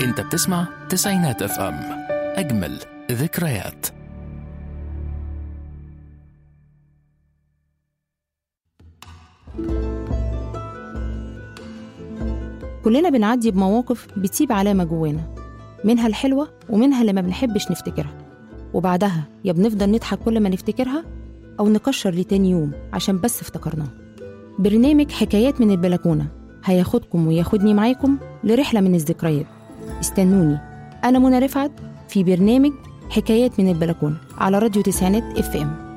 انت بتسمع تسعينات اف ام اجمل ذكريات كلنا بنعدي بمواقف بتسيب علامة جوانا منها الحلوة ومنها اللي ما بنحبش نفتكرها وبعدها يا بنفضل نضحك كل ما نفتكرها أو نكشر لتاني يوم عشان بس افتكرناه برنامج حكايات من البلكونة هياخدكم وياخدني معاكم لرحلة من الذكريات استنوني أنا منى رفعت في برنامج حكايات من البلكونة على راديو تسعينات اف ام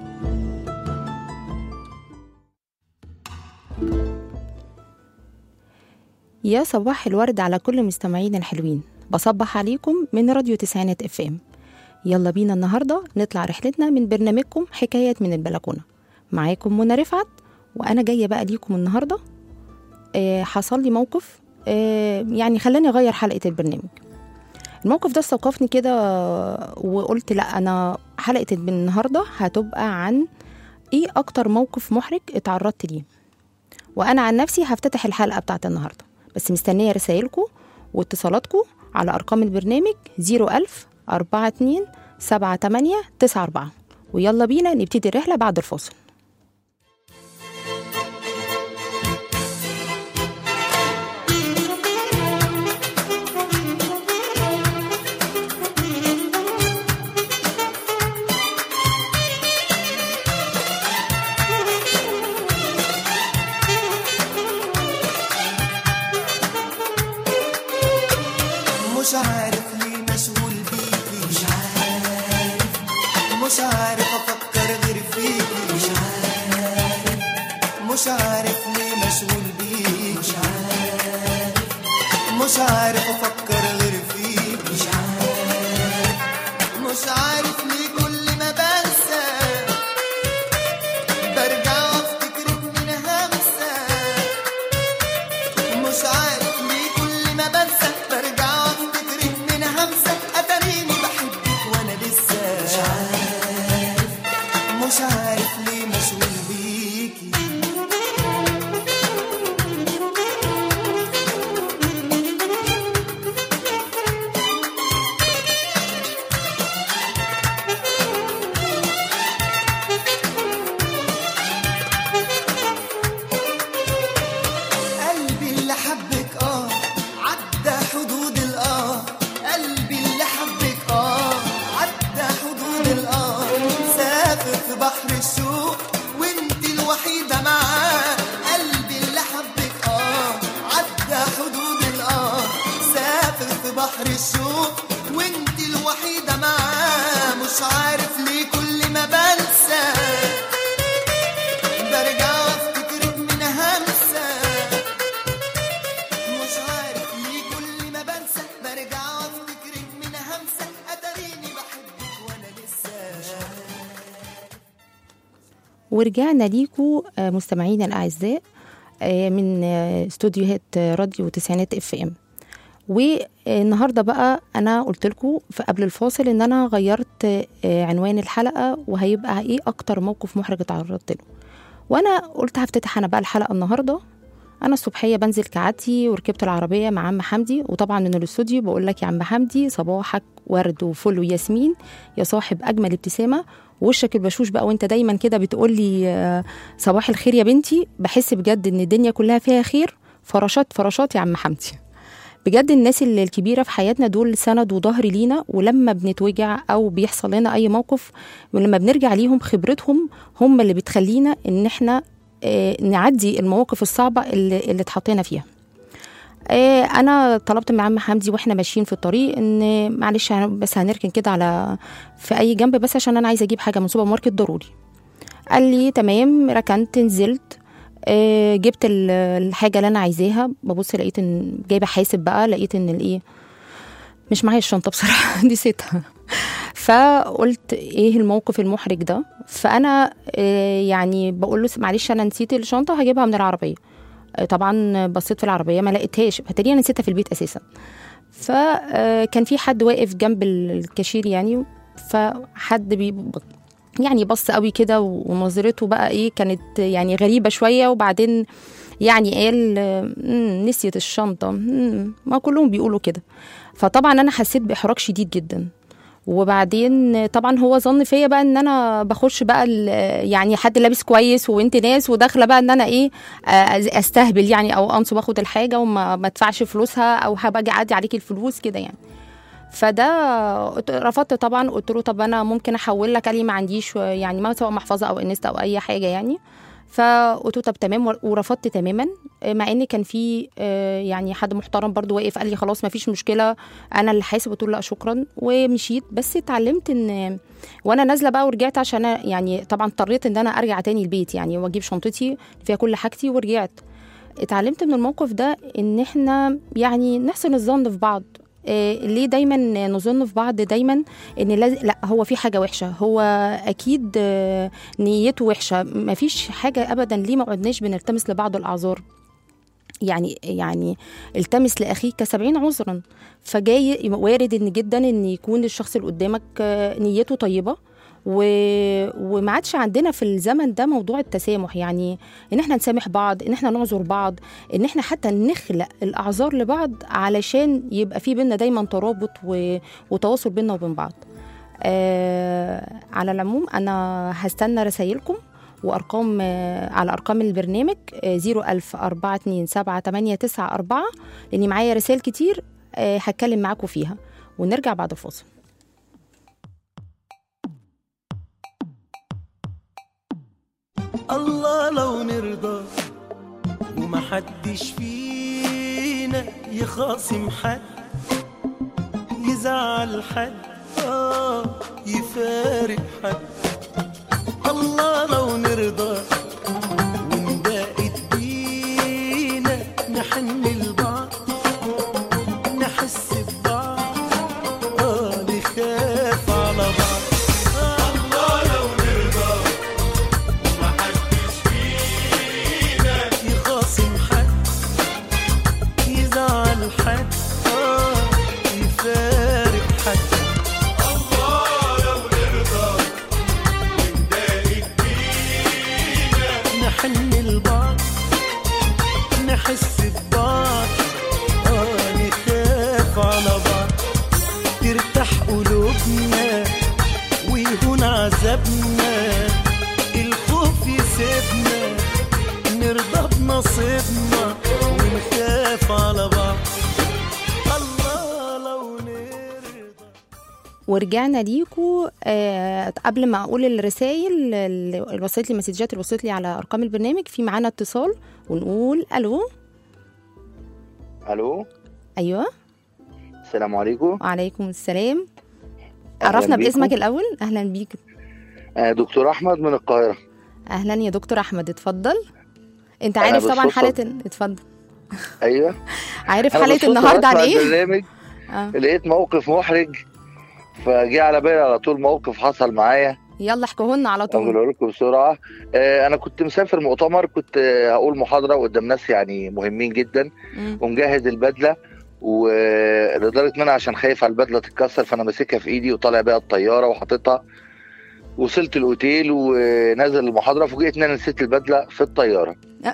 يا صباح الورد على كل مستمعينا الحلوين بصبح عليكم من راديو تسعينات اف ام يلا بينا النهارده نطلع رحلتنا من برنامجكم حكايات من البلكونه معاكم منى رفعت وانا جايه بقى ليكم النهارده آه حصل لي موقف آه يعني خلاني اغير حلقه البرنامج الموقف ده استوقفني كده وقلت لا انا حلقه النهارده هتبقى عن ايه اكتر موقف محرج اتعرضت ليه وانا عن نفسي هفتتح الحلقه بتاعت النهارده بس مستنيه رسائلكم واتصالاتكم على ارقام البرنامج 01000 42 78 94 ويلا بينا نبتدي الرحله بعد الفاصل مش عارف ليه مشغول بيكي مش عارف مش عارف افكر غير فيكي مش عارف مش عارف ليه مشغول بيكي مش عارف مش عارف افكر غير فيكي مش عارف مش عارف ليه كل ما بنسى برجع وافتكرك من همسه مش عارف ليه كل ما بنسى برجع وافتكرك من همسة اتاريني بحبك وانا لسه مش عارف مش عارف ليه مشغول بيكي قلبي اللي حبك اه عدى حدود الاه قلبي اللي حبك اه عدى حدود الاه سافر في بحر الشوق وانت الوحيدة معاه قلبي اللي حبك اه عدى حدود الاه سافر في بحر الشوق وانت الوحيدة معاه مش عارف ليه كل ما بنسى برجع وافتكرك من همسة مش عارف ليه كل ما بنسى برجع وافتكرك من همسة اتاريني بحبك وانا لسه ورجعنا ليكوا آه، مستمعينا الاعزاء آه، من آه، استوديوهات آه، راديو تسعينات اف ام والنهارده بقى انا قلت لكم في قبل الفاصل ان انا غيرت آه، عنوان الحلقه وهيبقى ايه اكتر موقف محرج اتعرضت له وانا قلت هفتتح انا بقى الحلقه النهارده انا الصبحيه بنزل كعادتي وركبت العربيه مع عم حمدي وطبعا من الاستوديو بقول لك يا عم حمدي صباحك ورد وفل وياسمين يا صاحب اجمل ابتسامه وشك البشوش بقى وانت دايما كده بتقول لي آه، صباح الخير يا بنتي بحس بجد ان الدنيا كلها فيها خير فراشات فراشات يا عم حمدي بجد الناس اللي الكبيره في حياتنا دول سند وظهر لينا ولما بنتوجع او بيحصل لنا اي موقف ولما بنرجع ليهم خبرتهم هم اللي بتخلينا ان احنا آه، نعدي المواقف الصعبه اللي, اللي اتحطينا فيها آه، انا طلبت من عم حمدي واحنا ماشيين في الطريق ان معلش هن- بس هنركن كده على في اي جنب بس عشان انا عايزه اجيب حاجه من سوبر ماركت ضروري قال لي تمام ركنت نزلت آه، جبت ال- الحاجه اللي انا عايزاها ببص لقيت ان جايبه حاسب بقى لقيت ان الايه مش معايا الشنطه بصراحه نسيتها فقلت ايه الموقف المحرج ده فانا آه، يعني بقول له معلش انا نسيت الشنطه هجيبها من العربيه آه، طبعا بصيت في العربيه ما لقيتهاش فتقريبا نسيتها في البيت اساسا فكان في حد واقف جنب الكاشير يعني فحد بي يعني بص قوي كده ونظرته بقى ايه كانت يعني غريبه شويه وبعدين يعني قال "مم، نسيت الشنطه مم، ما كلهم بيقولوا كده فطبعا انا حسيت باحراج شديد جدا وبعدين طبعا هو ظن فيا بقى ان انا بخش بقى ال- يعني حد لابس كويس وانت ناس وداخله بقى ان انا ايه آه، استهبل يعني او انصب اخد الحاجه وما ما ادفعش فلوسها او هبقى اجي اعدي عليكي الفلوس كده يعني فده قلت- رفضت طبعا قلت له طب انا ممكن احول لك قال لي ما عنديش يعني ما سواء محفظه او انستا او اي حاجه يعني فقلت له طب تمام ور- ورفضت تماما مع ان كان في آه، يعني حد محترم برضو واقف قال لي خلاص ما فيش مشكله انا اللي حاسب قلت له لا شكرا ومشيت بس اتعلمت ان وانا نازله بقى ورجعت عشان أنا يعني طبعا اضطريت ان انا ارجع تاني البيت يعني واجيب شنطتي فيها كل حاجتي ورجعت اتعلمت من الموقف ده ان احنا يعني نحسن الظن في بعض إيه ليه دايما نظن في بعض دايما ان لازم لا هو في حاجه وحشه هو اكيد آه، نيته وحشه مفيش حاجه ابدا ليه ما قعدناش بنلتمس لبعض الاعذار يعني يعني التمس لاخيك سبعين عذرا فجاي وارد ان جدا ان يكون الشخص اللي قدامك آه، نيته طيبه و... وما عادش عندنا في الزمن ده موضوع التسامح يعني ان احنا نسامح بعض ان احنا نعذر بعض ان احنا حتى نخلق الاعذار لبعض علشان يبقى في بينا دايما ترابط و... وتواصل بينا وبين بعض آه على العموم انا هستنى رسايلكم وارقام آه على ارقام البرنامج آه 01000 427 لاني معايا رسائل كتير آه هتكلم معاكم فيها ونرجع بعد الفاصل الله لو نرضى ومحدش فينا يخاصم حد يزعل حد آه يفارق حد الله لو نرضى ونبقى بينا نحن لبعض نحس ببعض آه نخاف على بعض الله لو نرضى يخاصم حد يزعل حد آه يفارق حد الله لو نرضى نحن لبعض نحس ببعض آه نخاف على بعض ترتاح قلوبنا ويهون عذابنا الخوف يسيبنا نرضى بنصيبنا ونخاف على بعض الله لو نرضى ورجعنا ليكوا آه قبل ما اقول الرسائل اللي وصلت لي مسجات اللي وصلت لي على ارقام البرنامج في معانا اتصال ونقول الو الو ايوه السلام عليكم وعليكم السلام أهلاً عرفنا بيكم. باسمك الاول اهلا بيك آه دكتور احمد من القاهره اهلا يا دكتور احمد اتفضل انت أنا عارف طبعا بالصدفة- حاله اتفضل ايوه عارف أنا حلقه بالصدفة النهارده عن بسمع ايه البرنامج آه. لقيت موقف محرج فجه على بالي على طول موقف حصل معايا يلا احكوه لنا على طول اقوله لكم بسرعه آه انا كنت مسافر مؤتمر كنت آه، هقول محاضره قدام ناس يعني مهمين جدا مم. ومجهز البدله ولدرجه ان انا عشان خايف على البدله تتكسر فانا ماسكها في ايدي وطالع بيها الطياره وحاططها وصلت الاوتيل ونازل المحاضره فوجئت ان انا نسيت البدله في الطياره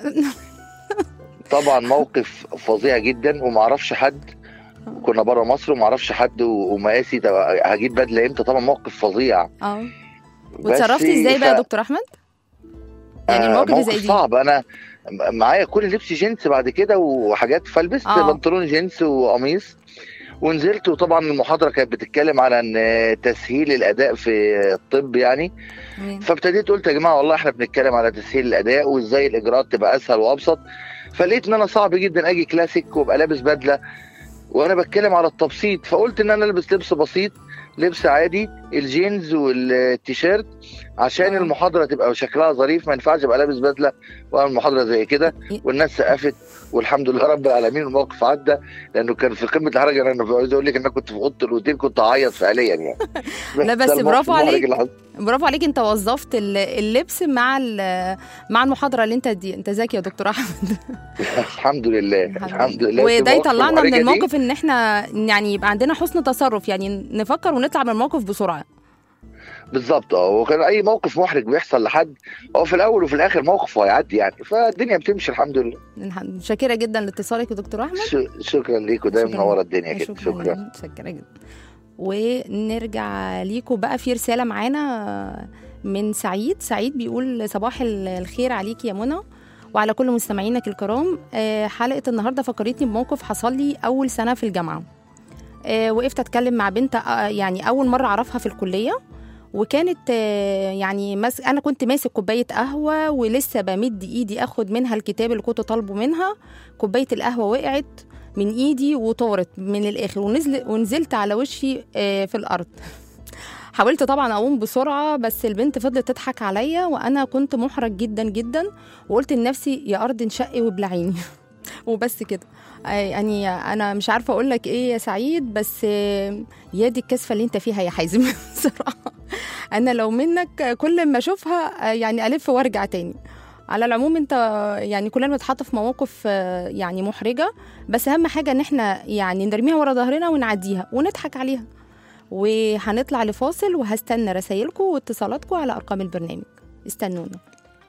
طبعا موقف فظيع جدا ومعرفش حد كنا بره مصر ومعرفش حد و- ومقاسي طب هجيب بدله امتى طبعا موقف فظيع اه بس وتصرفتي ازاي بقى ف- يا دكتور احمد يعني آه، الموقف موقف زي دي صعب انا م- معايا كل لبس جينز بعد كده وحاجات فلبست آه. بنطلون جينز وقميص ونزلت وطبعا المحاضره كانت بتتكلم على ان تسهيل الاداء في الطب يعني تمام. فابتديت قلت يا جماعه والله احنا بنتكلم على تسهيل الاداء وازاي الاجراءات تبقى اسهل وابسط فلقيت ان انا صعب جدا اجي كلاسيك وابقى لابس بدله وانا بتكلم على التبسيط فقلت ان انا البس لبس بسيط لبس عادي الجينز والتيشيرت عشان آه. المحاضره تبقى شكلها ظريف ما ينفعش ابقى لابس بدله واعمل محاضره زي كده والناس سقفت والحمد لله رب العالمين الموقف عدى لانه كان في قمه الحرج انا أنا عايز اقول لك ان انا كنت في اوضه الاوتيل كنت اعيط فعليا يعني لا، بس ده الموقف برافو المحرج عليك. اللي حصل. برافو عليك انت وظفت ال- اللبس مع ال- مع المحاضره اللي انت دي انت ذكي يا دكتور احمد الحمد لله الحمد لله وده المواقف يطلعنا من المحرجة دي الموقف ان احنا يعني يبقى عندنا حسن تصرف يعني نفكر ونطلع من الموقف بسرعه بالظبط اه وكان اي موقف محرج بيحصل لحد هو في الاول وفي الاخر موقف وهيعدي يعني فالدنيا بتمشي الحمد لله الحمد- شاكره جدا لاتصالك يا دكتور احمد ش- شكرا ليكم دايما شكراً. منوره الدنيا كده شكرا جداً، شكرا جدا ونرجع ليكم بقى في رساله معانا من سعيد سعيد بيقول صباح ال- الخير عليك يا منى وعلى كل مستمعينك الكرام آه، حلقه النهارده فكرتني بموقف حصل لي اول سنه في الجامعه آه، وقفت اتكلم مع بنت آه، يعني اول مره اعرفها في الكليه وكانت آه، يعني مس... انا كنت ماسك كوبايه قهوه ولسه بمد ايدي اخد منها الكتاب اللي كنت طالبه منها كوبايه القهوه وقعت من ايدي وطارت من الاخر ونزل ونزلت على وشي آه، في الارض حاولت طبعا اقوم بسرعه بس البنت فضلت تضحك عليا وانا كنت محرج جدا جدا وقلت لنفسي يا ارض انشقي وابلعيني وبس كده آه، يعني انا مش عارفه اقول لك ايه يا سعيد بس آه، يا دي الكسفه اللي انت فيها يا حازم صراحه انا لو منك كل ما اشوفها آه، يعني الف وارجع تاني على العموم انت يعني كلنا بنتحط في مواقف آه، يعني محرجه بس اهم حاجه ان احنا يعني نرميها ورا ظهرنا ونعديها ونضحك عليها وهنطلع لفاصل وهستنى رسايلكم واتصالاتكم على ارقام البرنامج استنونا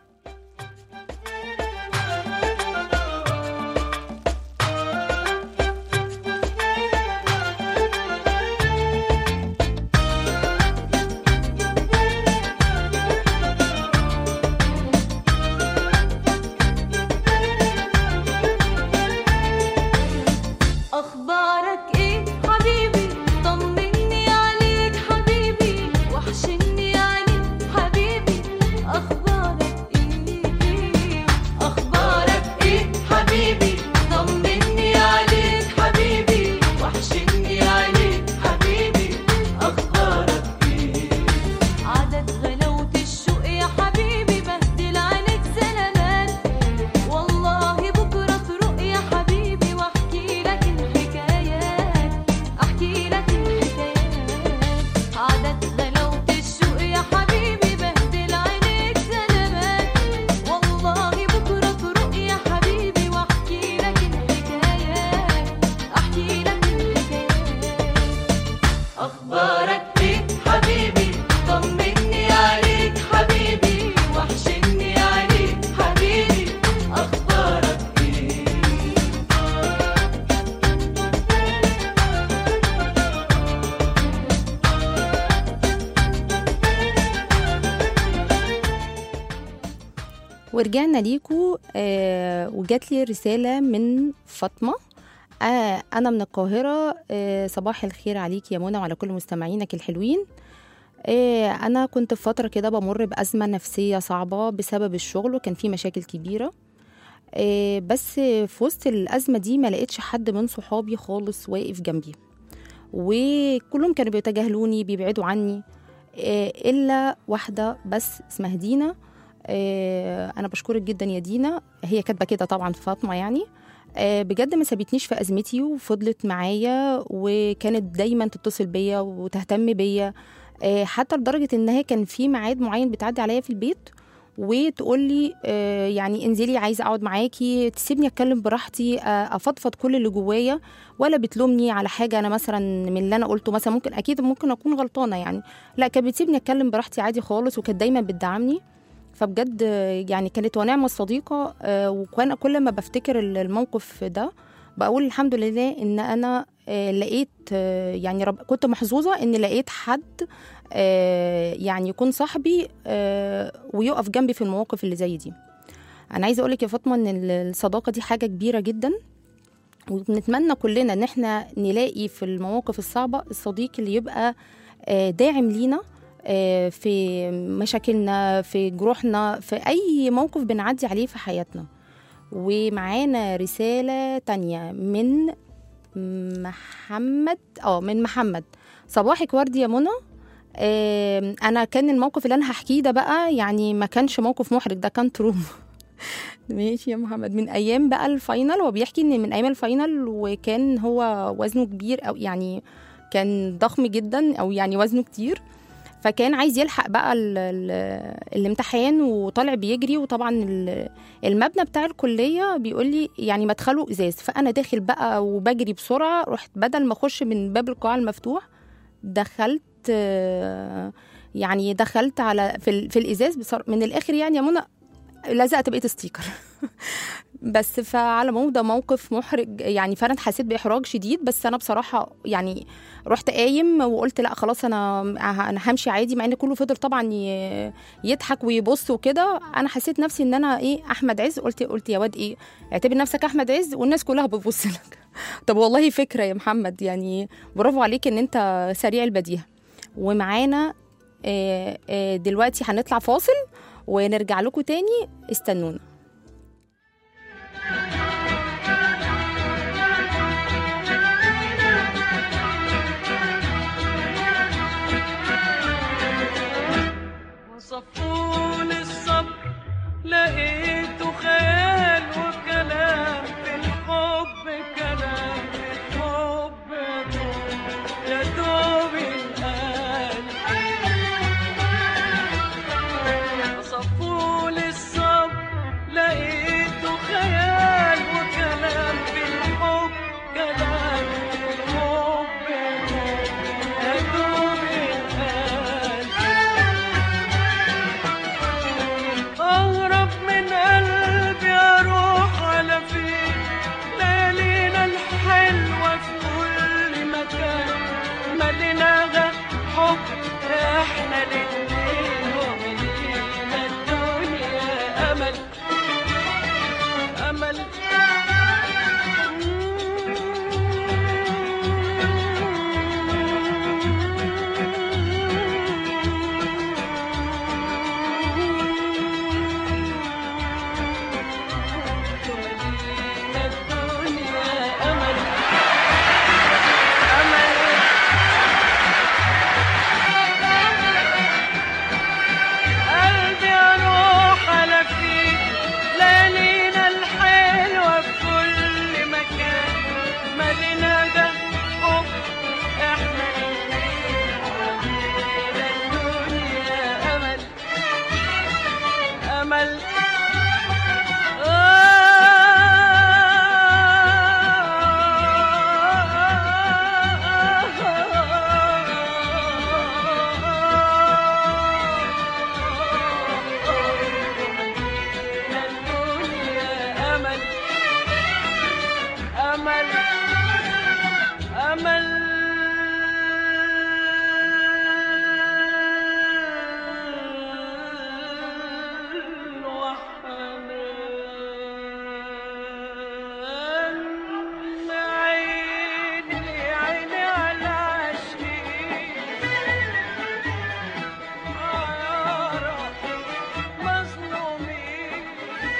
أخبارك إيه حبيبي طمني عليك حبيبي وحشني عليك حبيبي أخبارك إيه أخبارك إيه حبيبي طمني عليك حبيبي وحشني عليك حبيبي أخبارك إيه عدد غلاوة الشوق يا حبيبي بهدل عليك سلامات والله بكرة تروق يا حبيبي واحكي لك الحكايات احكي لك الحكايات عدد غلاوة الشوق يا حبيبي بهدل عليك سلامات والله بكرة تروق يا حبيبي واحكي لك الحكايات احكي لك الحكايات أخبارك إيه حبيبي طمني عليك حبيبي وحشني عليك حبيبي أخبارك إيه ورجعنا ليكو آه وجات لي رسالة من فاطمة آه أنا من القاهرة آه صباح الخير عليك يا منى وعلى كل مستمعينك الحلوين آه أنا كنت في فترة كده بمر بأزمة نفسية صعبة بسبب الشغل وكان في مشاكل كبيرة آه بس في وسط الأزمة دي ما لقيتش حد من صحابي خالص واقف جنبي وكلهم كانوا بيتجاهلوني بيبعدوا عني آه إلا واحدة بس اسمها دينا آه، انا بشكرك جدا يا دينا هي كاتبه كده طبعا في فاطمه يعني آه، بجد ما سابتنيش في ازمتي وفضلت معايا وكانت دايما تتصل بيا وتهتم بيا آه، حتى لدرجه ان هي كان في ميعاد معين بتعدي عليا في البيت وتقول لي آه، يعني انزلي عايزه اقعد معاكي تسيبني اتكلم براحتي آه، افضفض كل اللي جوايا ولا بتلومني على حاجه انا مثلا من اللي انا قلته مثلا ممكن اكيد ممكن اكون غلطانه يعني لا كانت بتسيبني اتكلم براحتي عادي خالص وكانت دايما بتدعمني فبجد آه، يعني كانت ونعمة الصديقة آه، وكان كل ما بفتكر ال- الموقف ده بقول الحمد لله ان انا آه، لقيت آه، يعني رب كنت محظوظة ان لقيت حد آه، يعني يكون صاحبي آه، ويقف جنبي في المواقف اللي زي دي انا عايزه اقولك يا فاطمه ان ال- الصداقه دي حاجه كبيره جدا وبنتمنى كلنا ان احنا نلاقي في المواقف الصعبه الصديق اللي يبقى آه، داعم لينا آه، في مشاكلنا في جروحنا في اي موقف بنعدي عليه في حياتنا ومعانا رساله تانية من محمد اه من محمد صباحك ورد يا منى آم، انا كان الموقف اللي انا هحكيه ده بقى يعني ما كانش موقف محرج ده كان تروما ماشي يا محمد من ايام بقى الفاينل هو بيحكي ان من ايام الفاينل وكان هو وزنه كبير او يعني كان ضخم جدا او يعني وزنه كتير فكان عايز يلحق بقى ال ال الامتحان وطالع بيجري وطبعا ال- المبنى بتاع الكليه بيقول لي يعني مدخله ازاز فانا داخل بقى وبجري بسرعه رحت بدل ما اخش من باب القاعه المفتوح دخلت آه، يعني دخلت على في, ال- في الازاز بصر... من الاخر يعني يا منى لزقت بقيت ستيكر بس فعلى العموم ده موقف محرج يعني فعلا حسيت باحراج شديد بس انا بصراحه يعني رحت قايم وقلت لا خلاص انا انا همشي عادي مع ان كله فضل طبعا ي- يضحك ويبص وكده انا حسيت نفسي ان انا ايه احمد عز قلت قلت يا واد ايه اعتبر نفسك احمد عز والناس كلها بتبص لك طب والله فكره يا محمد يعني برافو عليك ان انت سريع البديهه ومعانا آه، آه، دلوقتي هنطلع فاصل ونرجع لكم تاني استنونا وصفون الصبر لقيته خيال وكلام في الحب كلام في الحب يا دوب القلب وصفون الصبر لقيته خيال وكلام في الحب كلام في الحب يا دوب القلب أغرب من قلبي أروح على فين ليالينا الحلوة في كل مكان مدينة حب إحنا الاتنين ومدينة الدنيا أمل أمل مدينة الدنيا أمل أمل قلبي أروح على فيك ليالينا الحلوة في كل مكان مدينة ده حب إحنا الاتنين مدينة الدنيا أمل أمل أمل أمل أمل وحنان عيني عيني على عشقي عيارى مظلومين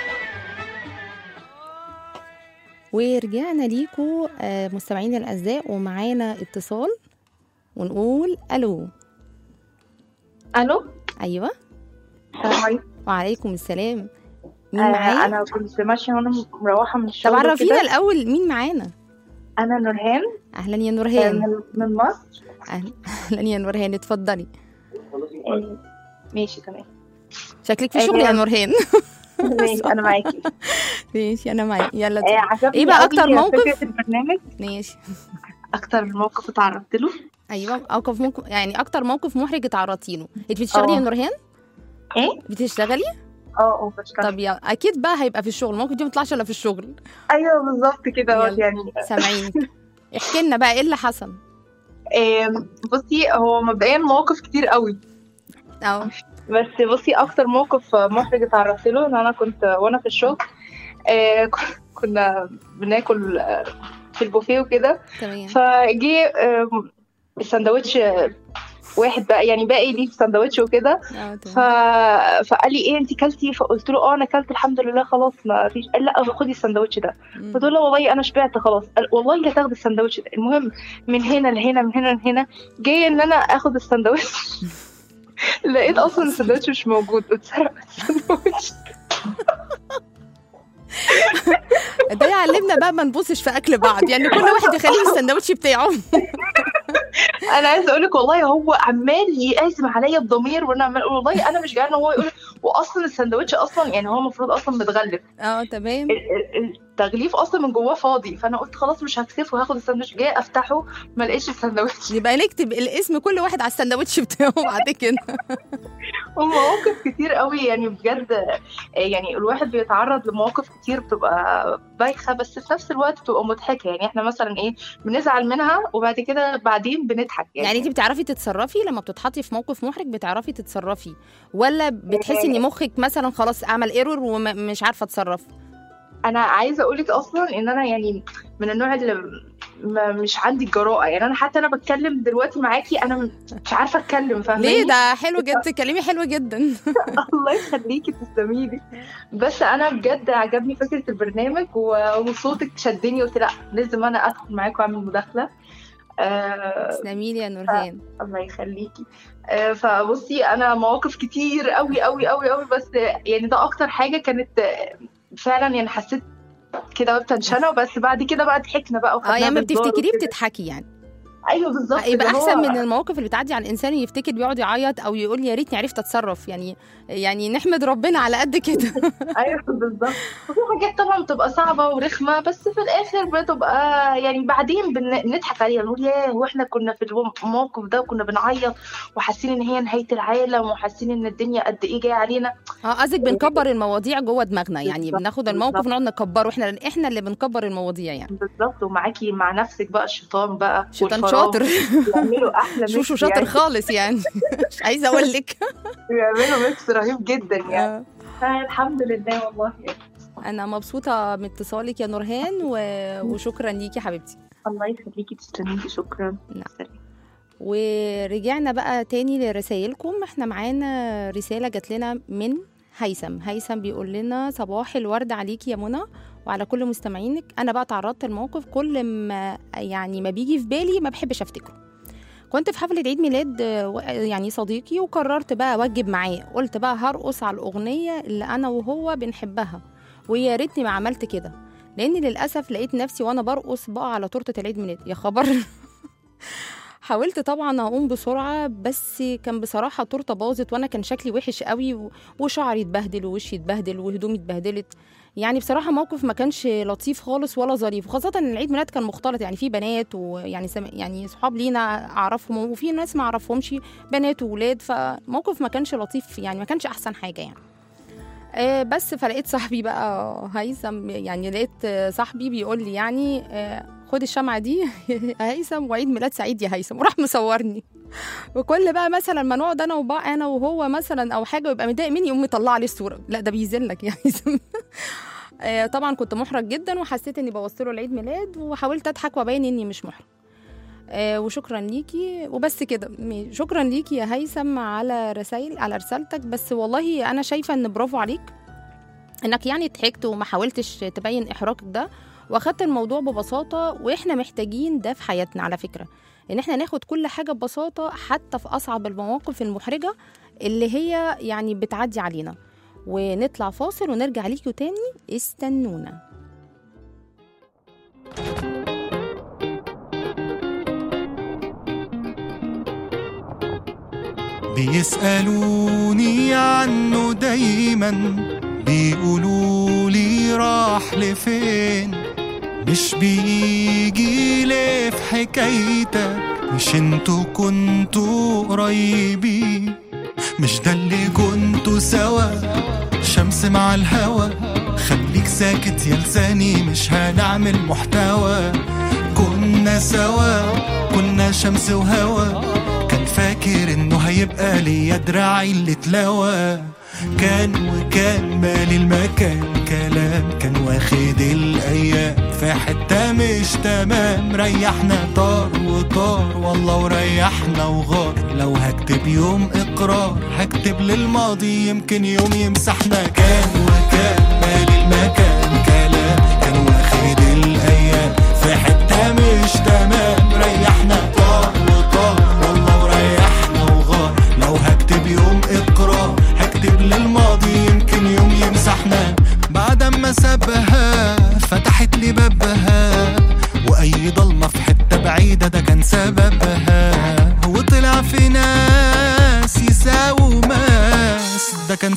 ورجعنا ليكم آه، مستمعينا الاعزاء ومعانا اتصال ونقول الو الو ايوه السلام عليكم وعليكم السلام مين آه معايا انا كنت ماشيه وانا مروحه من الشغل طب عرفينا وكده. الاول مين معانا انا نورهان اهلا يا آه، نورهان من من مصر اهلا أهلاً يا نورهان اتفضلي آه، ماشي تمام شكلك في أيوة. شغل يا نورهان ماشي انا معاكي ماشي انا معاك يلا آه، اتفضلي. عجبني ايه بقى قوي اكتر موقف فكره البرنامج ماشي اكتر موقف اتعرضت له ايوه موقف ممكن يعني اكتر موقف محرج اتعرضتي له انت بتشتغلي يا آه. نورهان ايه بتشتغلي اه اه بشتغل طب يلا اكيد بقى هيبقى في الشغل الموقف دي ما بيطلعش الا في الشغل ايوه بالظبط كده آه، يلا. يعني سامعينك احكي لنا بقى ايه اللي حصل آم، بصي هو مبدئيا مواقف كتير قوي اه بس بصي اكتر موقف محرج اتعرضت له ان انا كنت وانا في الشغل آه، ك- كنا بناكل آه، في البوفيه وكده تمام فجي آم، السندوتش آه، واحد بقى يعني باقي لي في سندوتش وكده اه ف... تمام فقال لي ايه انت كلتي فقلت له اه انا كلت الحمد لله خلاص ما فيش قال لا خدي السندوتش ده مم. قلت له والله انا شبعت خلاص قال والله لا تاخدي السندوتش ده المهم من هنا لهنا من هنا لهنا جاي ان انا اخد السندوتش لقيت اصلا السندوتش مش موجود اتسرق السندوتش ده يعلمنا بقى ما نبصش في اكل بعض يعني كل واحد يخليه في السندوتش بتاعه انا عايزه اقول لك والله هو عمال يقاسم عليا بضمير وانا عمال اقول والله انا مش جعانه وهو يقول واصلا السندوتش اصلا يعني هو المفروض اصلا متغلف اه تمام ال- ال- التغليف اصلا من جواه فاضي فانا قلت خلاص مش هكسفه وهاخد السندوتش جاي افتحه ما لقيتش السندوتش يبقى نكتب الاسم كل واحد على السندوتش بتاعه بعد كده ومواقف كتير قوي يعني بجد آه، يعني الواحد بيتعرض لمواقف كتير بتبقى بايخه بس في نفس الوقت بتبقى مضحكه يعني احنا مثلا ايه بنزعل منها وبعد كده بعدين بنضحك يعني, يعني انت بتعرفي تتصرفي لما بتتحطي في موقف محرج بتعرفي تتصرفي ولا بتحسي ان مخك مثلا خلاص عمل ايرور ومش عارفه اتصرف انا عايزه اقولك اصلا ان انا يعني من النوع اللي ما مش عندي الجراءه يعني انا حتى انا بتكلم دلوقتي معاكي انا مش عارفه اتكلم فاهماني ليه ده حلو جدا تكلمي حلو جدا الله يخليكي تسلمي لي بس انا بجد عجبني فكره البرنامج و- وصوتك شدني قلت لا لازم انا ادخل معاكم واعمل مداخله آه تسلمي لي يا نورهان الله يخليكي آه فبصي انا مواقف كتير قوي قوي قوي قوي بس يعني ده اكتر حاجه كانت آه، فعلا يعني حسيت كده بتنشنه بس بعد كده بقى ضحكنا بقى اه وخدناها يعني ما بهزار بتفتكريه وكده. بتضحكي يعني ايوه بالظبط يبقى اللي هو- احسن من المواقف اللي بتعدي على الانسان يفتكر بيقعد يعيط او يقول يا ريتني عرفت اتصرف يعني يعني نحمد ربنا على قد كده ايوه بالظبط وفي حاجات طبعا بتبقى صعبه ورخمه بس في الاخر بتبقى يعني بعدين بنضحك عليها نقول ياه واحنا كنا في الو- الموقف ده وكنا بنعيط وحاسين ان هي نهايه العالم وحاسين ان الدنيا قد ايه جايه علينا اه قصدك بنكبر المواضيع جوه دماغنا يعني بالظبط، بناخد الموقف بالظبط. ونقعد نكبره احنا احنا اللي بنكبر المواضيع يعني بالظبط ومعاكي مع نفسك بقى الشيطان بقى شيطان والفراغ. شاطر بيعملوا احلى شوشو ميكس شاطر يعني. خالص يعني مش عايزه اقول لك بيعملوا ميكس رهيب جدا يعني آه. آه الحمد لله والله يعني. انا مبسوطه من اتصالك يا نورهان و... وشكرا ليكي حبيبتي الله يخليكي تسلمي لي شكرا لا. سلام. ورجعنا بقى تاني لرسايلكم احنا معانا رسالة جات لنا من هيثم هيثم بيقول لنا صباح الورد عليكي يا منى وعلى كل مستمعينك انا بقى تعرضت لموقف كل ما يعني ما بيجي في بالي ما بحبش افتكره كنت في حفلة عيد ميلاد آه، و- يعني صديقي وقررت بقى اوجب معاه قلت بقى هرقص على الأغنية اللي أنا وهو بنحبها ويا ريتني ما عملت كده لأن للأسف لقيت نفسي وأنا برقص بقى على تورتة العيد ميلاد يا خبر حاولت طبعا اقوم بسرعه بس كان بصراحه التورته باظت وانا كان شكلي وحش قوي و- وشعري اتبهدل ووشي اتبهدل وهدومي اتبهدلت يعني بصراحه موقف ما كانش لطيف خالص ولا ظريف وخاصه ان العيد ميلاد كان مختلط يعني في بنات ويعني سم... يعني صحاب لينا اعرفهم وفي ناس ما اعرفهمش بنات وولاد فموقف ما كانش لطيف يعني ما كانش احسن حاجه يعني آه، بس فلقيت صاحبي بقى هيثم يعني لقيت آه، صاحبي بيقول لي يعني آه، خد الشمعة دي يا هيثم وعيد ميلاد سعيد يا هيثم وراح مصورني وكل بقى مثلا ما نقعد انا وبقى انا وهو مثلا او حاجه ويبقى متضايق مني يقوم مطلع لي الصوره لا ده بيذلك يا هيثم آه، طبعا كنت محرج جدا وحسيت اني بوظت له العيد ميلاد وحاولت اضحك وابين اني مش محرج آه، وشكرا ليكي وبس كده م- شكرا ليكي يا هيثم على رسائل على رسالتك بس والله انا شايفه ان برافو عليك انك يعني ضحكت وما حاولتش تبين احراجك ده واخدت الموضوع ببساطه واحنا محتاجين ده في حياتنا على فكره ان احنا ناخد كل حاجه ببساطه حتى في اصعب المواقف المحرجه اللي هي يعني بتعدي علينا ونطلع فاصل ونرجع ليكوا تاني استنونا بيسألوني عنه دايما بيقولوا لي راح لفين مش بيجي ليه في حكايتك مش انتوا كنتوا قريبين مش ده اللي كنتوا سوا شمس مع الهوا خليك ساكت يا لساني مش هنعمل محتوى كنا سوا كنا شمس وهوا كان فاكر انه هيبقى ليا دراعي اللي اتلوى كان وكان مالي المكان كلام كان واخد الايام في حته مش تمام ريحنا طار وطار والله وريحنا وغار لو هكتب يوم اقرار هكتب للماضي يمكن يوم يمسحنا كان وكان مالي المكان كلام كان واخد الايام في حته مش تمام ريحنا طار وطار والله وريحنا وغار لو هكتب يوم اقرار هكتب للماضي يمكن يوم يمسحنا بعد ما سابها فتحت لي بابها واي ضلمه في حته بعيده ده كان سببها وطلع في ناس يساووا ماس ده كان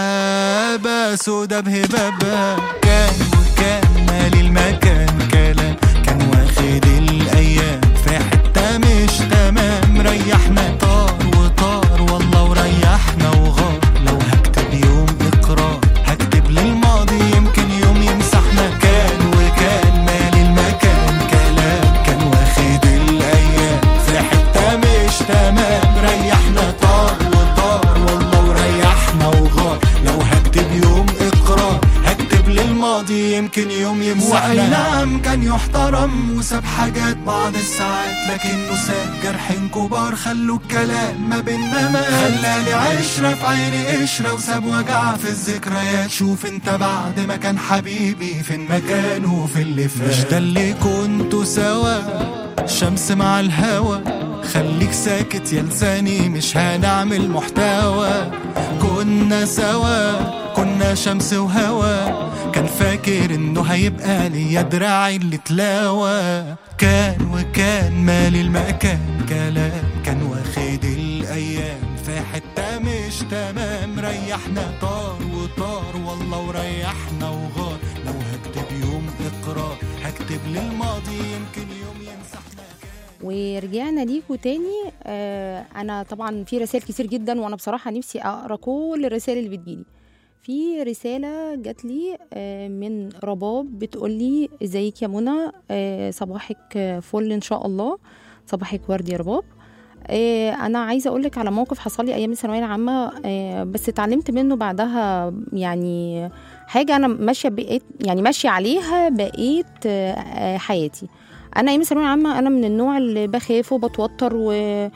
سحابة سودا بهبابة كان وكان مالي المكان كلام كان واخد الأيام في حتة مش تمام ريحنا طار وطار والله وريحنا وغار لو هكتب يوم إقرار هكتب للماضي يمكن يوم يمسحنا كان وكان مالي المكان كلام كان واخد الأيام في حتة مش تمام ريحنا طار وطار والله وريحنا وغار لو هكتب يوم إقرار هكتب للماضي يمكن يوم يمسحنا وأي نعم كان يحترم وساب حاجات بعض الساعات لكنه ساب جرحين كبار خلوا الكلام ما بينا ما خلاني عشرة في عيني قشرة وساب وجع في الذكريات شوف انت بعد ما كان حبيبي فين مكانه في اللي فات مش ده اللي كنتوا سوا شمس مع الهوا خليك ساكت يا لساني مش هنعمل محتوى كنا سوا كنا شمس وهوا كان فاكر انه هيبقى ليا دراعي اللي تلاوى كان وكان مالي المكان كلام كان واخد الايام في حته مش تمام ريحنا طار وطار والله وريحنا وغار لو هكتب يوم اقرار هكتب للماضي يمكن يوم يمسحنا ورجعنا ليكوا تاني آه انا طبعا في رسائل كتير جدا وانا بصراحه نفسي اقرا كل الرسائل اللي بتجيلي في رساله جات لي آه من رباب بتقول لي ازيك يا منى آه صباحك آه، فل ان شاء الله صباحك ورد يا رباب آه انا عايزه اقول لك على موقف حصل لي ايام الثانويه العامه آه بس اتعلمت منه بعدها يعني حاجه انا ماشيه بقيت يعني ماشيه عليها بقيت آه آه، حياتي انا ايام الثانويه العامه انا من النوع اللي بخاف وبتوتر و...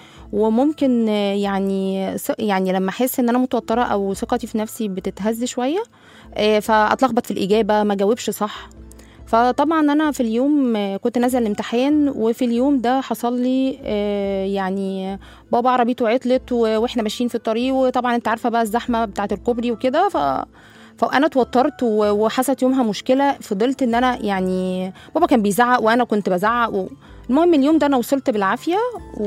وممكن آه، يعني ث- يعني لما احس ان انا متوتره او ثقتي في نفسي بتتهز شويه آه، فاتلخبط في الاجابه ما جاوبش صح فطبعا انا في اليوم آه، كنت نازله الامتحان وفي اليوم ده حصل لي آه، يعني بابا عربيته عطلت و- واحنا ماشيين في الطريق وطبعا انت عارفه بقى الزحمه بتاعه الكوبري وكده ف فانا اتوترت و- وحصلت يومها مشكله فضلت ان انا يعني بابا كان بيزعق وانا كنت بزعق و... المهم اليوم ده انا وصلت بالعافيه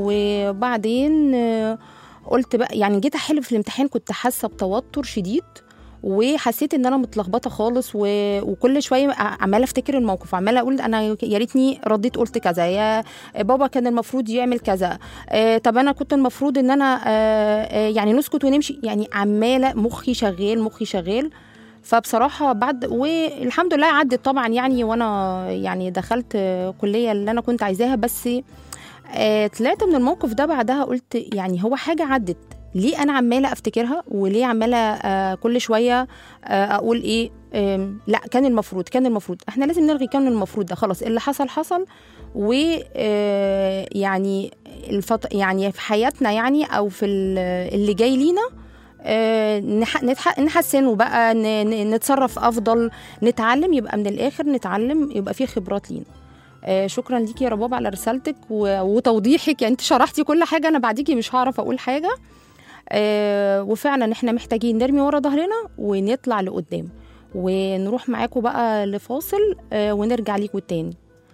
وبعدين آه، قلت بقى يعني جيت احل في الامتحان كنت حاسه بتوتر شديد وحسيت ان انا متلخبطه خالص و... وكل شويه عماله افتكر الموقف عماله اقول انا يا ريتني رديت قلت كذا يا بابا كان المفروض يعمل كذا آه طب انا كنت المفروض ان انا آه آه يعني نسكت ونمشي يعني عماله مخي شغال مخي شغال فبصراحه بعد والحمد لله عدت طبعا يعني وانا يعني دخلت آه، كليه اللي انا كنت عايزاها بس آه، طلعت من الموقف ده بعدها قلت يعني هو حاجه عدت ليه انا عماله افتكرها وليه عماله آه، كل شويه آه، اقول ايه آم، لا كان المفروض كان المفروض احنا لازم نلغي كان المفروض ده خلاص اللي حصل حصل و آه، يعني الفط... يعني في حياتنا يعني او في ال- اللي جاي لينا آه، نح... نتح... نحسنه بقى ن... ن- نتصرف افضل نتعلم يبقى من الاخر نتعلم يبقى في خبرات لينا آه، شكرا ليكي يا رباب على رسالتك و... وتوضيحك يعني انت شرحتي كل حاجه انا بعديكي مش هعرف اقول حاجه آه، وفعلا احنا محتاجين نرمي ورا ظهرنا ونطلع لقدام ونروح معاكم بقى لفاصل آه، ونرجع ليكم تاني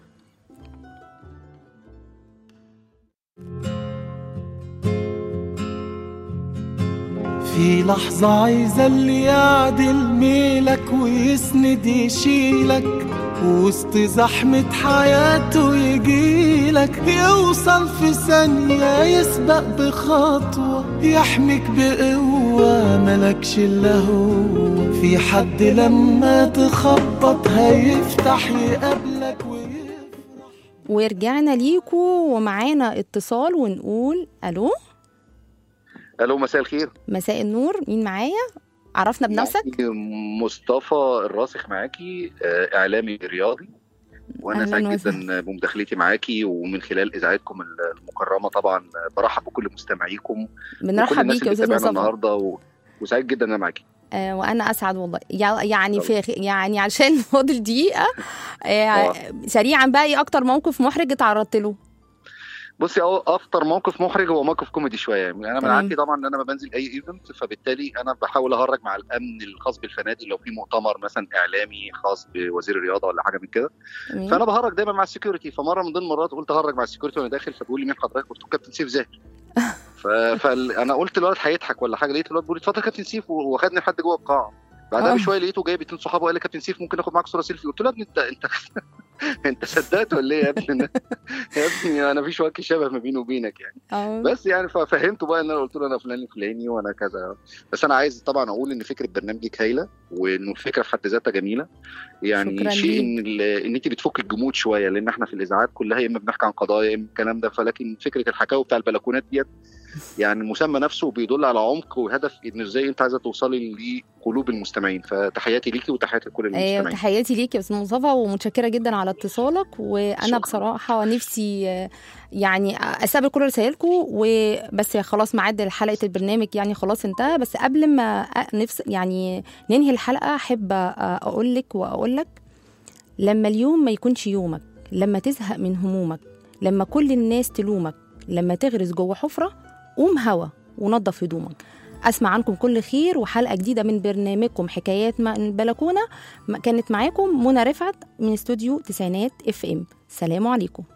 في لحظة عايزة اللي يعدل ميلك ويسند يشيلك وسط زحمة حياته يجيلك يوصل في ثانية يسبق بخطوة يحميك بقوة ملكش إلا هو في حد لما تخبط هيفتح يقابلك ويفرح ورجعنا ليكم ومعانا اتصال ونقول الو الو مساء الخير مساء النور مين معايا عرفنا بنفسك معاكي مصطفى الراسخ معاكي آه، اعلامي رياضي وانا أهلاً سعيد وسهلاً. جدا بمداخلتي معاكي ومن خلال اذاعتكم المكرمه طبعا برحب بكل مستمعيكم وكل بنرحب الناس بيك يا اللي استاذ بتتابعنا مصطفى النهارده و... وسعيد جدا ان انا معاكي آه وانا اسعد والله يع- يعني في يعني عشان فاضل دقيقه آه آه. سريعا بقى ايه اكتر موقف محرج اتعرضت له بصي أو اكتر موقف محرج هو موقف كوميدي شويه يعني انا من تمام. عندي طبعا ان انا ما بنزل اي ايفنت فبالتالي انا بحاول اهرج مع الامن الخاص بالفنادق لو في مؤتمر مثلا اعلامي خاص بوزير الرياضه ولا حاجه من كده تمام. فانا بهرج دايما مع السكيورتي فمره من ضمن المرات قلت اهرج مع السكيورتي وانا داخل فبيقول لي مين حضرتك قلت له كابتن سيف زاهر فانا قلت الولد هيضحك ولا حاجه لقيت الولد بيقول لي اتفضل يا كابتن سيف واخدني لحد جوه القاعه بعدها آه. بشويه لقيته جايب اتنين صحابه وقال لي كابتن سيف ممكن اخد معاك صوره سيلفي قلت له يا ابني انت انت انت صدقت ولا ايه يا ابني يا ابني انا في وجه شبه ما بيني وبينك يعني اه بس يعني ففهمته بقى ان انا قلت له انا فلان الفلاني وانا كذا بس انا عايز طبعا اقول ان فكره برنامجك هايله وانه الفكره في حد ذاتها جميله يعني شكراً شيء ليك. ان ال- ان انت بتفك الجمود شويه لان احنا في الاذاعات كلها يا اما بنحكي عن قضايا يا اما الكلام ده فلكن فكره الحكاوي بتاع البلكونات ديت يعني المسمى نفسه بيدل على عمق وهدف ان ازاي انت عايزه توصلي لقلوب المستمعين فتحياتي ليكي وتحياتي لكل آه، المستمعين تحياتي ليك يا استاذ مصطفى ومتشكره جدا على اتصالك وانا شكراً. بصراحه نفسي آه، يعني استقبل كل رسائلكم وبس خلاص ميعاد حلقه البرنامج يعني خلاص انتهى بس قبل ما أ- نفس يعني ننهي الحلقه احب اقول لك واقول لك لما اليوم ما يكونش يومك لما تزهق من همومك لما كل الناس تلومك لما تغرز جوه حفره قوم هوا ونظف هدومك اسمع عنكم كل خير وحلقه جديده من برنامجكم حكايات من البلكونه كانت معاكم منى رفعت من استوديو تسعينات اف ام سلام عليكم